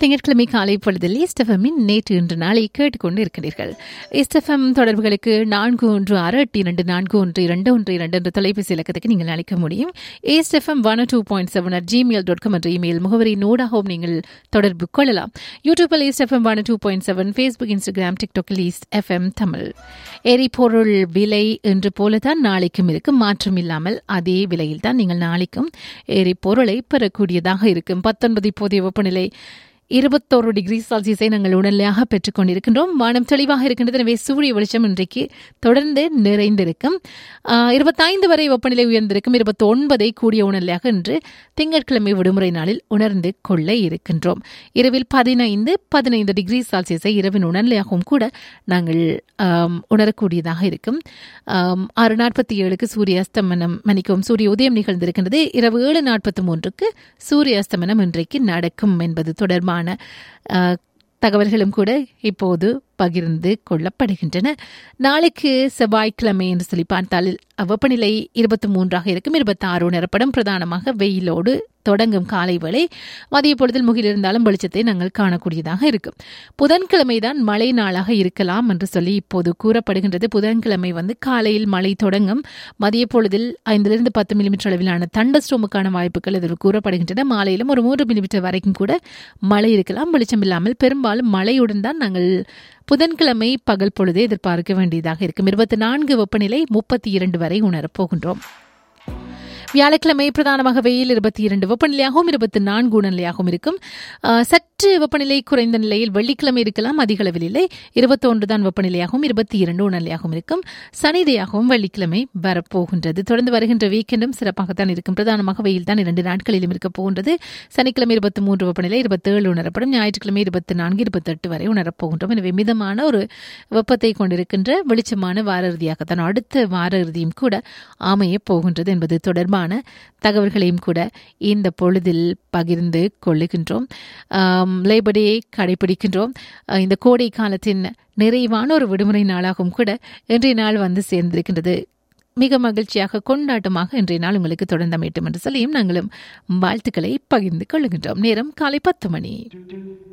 திங்கட்கிழமை காலை பொழுதில் ஈஸ்டஃபமின் நேற்று இன்று நாளை கேட்டுக்கொண்டு இருக்கிறீர்கள் ஈஸ்டஃபம் தொடர்புகளுக்கு நான்கு ஒன்று ஆறு எட்டு இரண்டு நான்கு ஒன்று இரண்டு ஒன்று இரண்டு என்ற தொலைபேசி இலக்கத்துக்கு நீங்கள் அழைக்க முடியும் east FM one two point seven at Gmail dot com என்ற இமெயில் முகவரி நூடாகவும் நீங்கள் தொடர்பு கொள்ளலாம் யூடியூபில் east FM one two point seven Facebook Instagram டிக்டாக்கில் ஈஸ்ட் எஃப்எம் தமிழ் எரிபொருள் விலை என்று போலதான் நாளைக்கும் இருக்கும் மாற்றம் இல்லாமல் அதே விலையில் தான் நீங்கள் நாளைக்கும் எரிபொருளை பெறக்கூடியதாக இருக்கும் பத்தொன்பது இப்போதைய வெப்பநிலை இருபத்தோரு டிகிரி செல்சியஸை நாங்கள் உடனடியாக பெற்றுக் கொண்டிருக்கின்றோம் வானம் தெளிவாக இருக்கின்றது எனவே சூரிய வெளிச்சம் இன்றைக்கு தொடர்ந்து நிறைந்திருக்கும் இருபத்தைந்து வரை வெப்பநிலை உயர்ந்திருக்கும் இருபத்தி ஒன்பதை கூடிய உணர்நிலையாக இன்று திங்கட்கிழமை விடுமுறை நாளில் உணர்ந்து கொள்ள இருக்கின்றோம் இரவில் பதினைந்து பதினைந்து டிகிரி செல்சியஸை இரவின் உணர்நிலையாகவும் கூட நாங்கள் உணரக்கூடியதாக இருக்கும் ஆறு நாற்பத்தி ஏழுக்கு சூரிய அஸ்தமனம் மணிக்கும் சூரிய உதயம் நிகழ்ந்திருக்கின்றது இரவு ஏழு நாற்பத்தி மூன்றுக்கு சூரிய அஸ்தமனம் இன்றைக்கு நடக்கும் என்பது தொடர்பான தகவல்களும் கூட இப்போது பகிர்ந்து கொள்ளப்படுகின்றன நாளைக்கு செவ்வாய்க்கிழமை என்று சொல்லி பார்த்தால் வெப்பநிலை இருபத்தி மூன்றாக இருக்கும் இருபத்தி ஆறு உணரப்படும் பிரதானமாக வெயிலோடு தொடங்கும் காலை வேளை மதிய பொழுதில் முகில் இருந்தாலும் வெளிச்சத்தை நாங்கள் காணக்கூடியதாக இருக்கும் புதன்கிழமை தான் மழை நாளாக இருக்கலாம் என்று சொல்லி இப்போது கூறப்படுகின்றது புதன்கிழமை வந்து காலையில் மழை தொடங்கும் மதிய பொழுதில் ஐந்திலிருந்து பத்து மில்லிமீட்டர் அளவிலான தண்டஸ்டோமுக்கான வாய்ப்புகள் இதில் கூறப்படுகின்றன மாலையிலும் ஒரு மூன்று மில்லிமீட்டர் வரைக்கும் கூட மழை இருக்கலாம் வெளிச்சம் இல்லாமல் பெரும்பாலும் மழையுடன் தான் நாங்கள் புதன்கிழமை பகல் பொழுதே எதிர்பார்க்க வேண்டியதாக இருக்கும் இருபத்தி நான்கு வெப்பநிலை முப்பத்தி இரண்டு வரை உணரப் போகின்றோம் வியாழக்கிழமை பிரதானமாக வெயில் இருபத்தி இரண்டு வெப்பநிலையாகவும் இருபத்தி நான்கு உணர்நிலையாகவும் இருக்கும் சற்று வெப்பநிலை குறைந்த நிலையில் வெள்ளிக்கிழமை இருக்கலாம் அதிக அளவில் இல்லை இருபத்தொன்று தான் வெப்பநிலையாகவும் இருபத்தி இரண்டு உணர்நிலையாகவும் இருக்கும் சனிதையாகவும் வெள்ளிக்கிழமை வரப்போகின்றது தொடர்ந்து வருகின்ற வீக்கெண்டும் சிறப்பாகத்தான் இருக்கும் பிரதானமாக வெயில் தான் இரண்டு நாட்களிலும் இருக்க போகின்றது சனிக்கிழமை இருபத்தி மூன்று வெப்பநிலை இருபத்தேழு உணரப்படும் ஞாயிற்றுக்கிழமை இருபத்தி நான்கு இருபத்தெட்டு வரை உணரப்போகின்றோம் எனவே மிதமான ஒரு வெப்பத்தை கொண்டிருக்கின்ற வெளிச்சமான வார இறுதியாகத்தான் அடுத்த வார இறுதியும் கூட அமைய போகின்றது என்பது தொடர்பான தொடர்பான தகவல்களையும் கூட இந்த பொழுதில் பகிர்ந்து கொள்ளுகின்றோம் லேபர்டே கடைபிடிக்கின்றோம் இந்த கோடை காலத்தின் நிறைவான ஒரு விடுமுறை நாளாகவும் கூட இன்றைய நாள் வந்து சேர்ந்திருக்கின்றது மிக மகிழ்ச்சியாக கொண்டாட்டமாக இன்றைய நாள் உங்களுக்கு தொடர்ந்து அமையட்டும் என்று சொல்லியும் நாங்களும் வாழ்த்துக்களை பகிர்ந்து கொள்ளுகின்றோம் நேரம் காலை பத்து மணி